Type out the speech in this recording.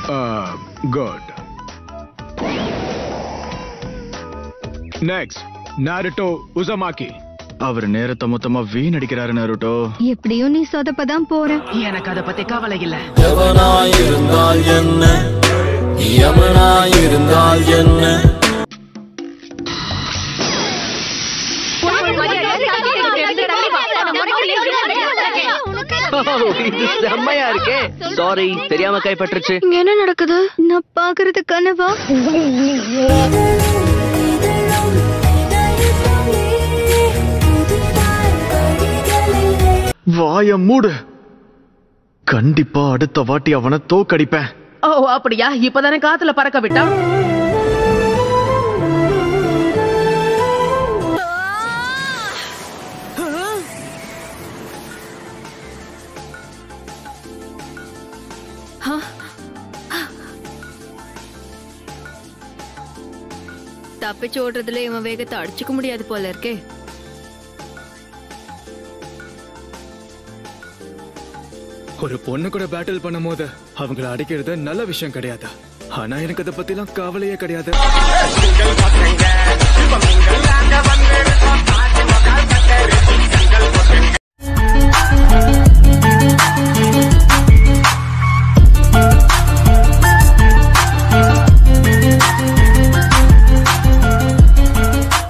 good next நாருட்டோ உசமாக்கி அவர் நேரத்தை மொத்தமா வீணடிக்கிறாரு Naruto எப்படியும் நீ சொதப்பதான் போற எனக்கு அத பத்தி கவலை இல்ல எவனாயிருந்தால் என்ன யமனாயிருந்தால் என்ன இது செம்மையா இருக்கே சாரி தெரியாம கைப்பற்றுச்சு இங்க என்ன நடக்குது நான் பாக்குறது கனவா வாய மூடு கண்டிப்பா அடுத்த வாட்டி அவனை தோக்கடிப்பேன் ஓ அப்படியா இப்பதானே காத்துல பறக்க விட்டான் தப்பிச்சு ஓடுறதுல இவன் வேகத்தை அடிச்சுக்க முடியாது போல இருக்கே ஒரு பொண்ணு கூட பேட்டில் பண்ணும்போது அவங்கள அடிக்கிறது நல்ல விஷயம் கிடையாது ஆனா எனக்கு அதை பத்திலாம் கவலையே கிடையாது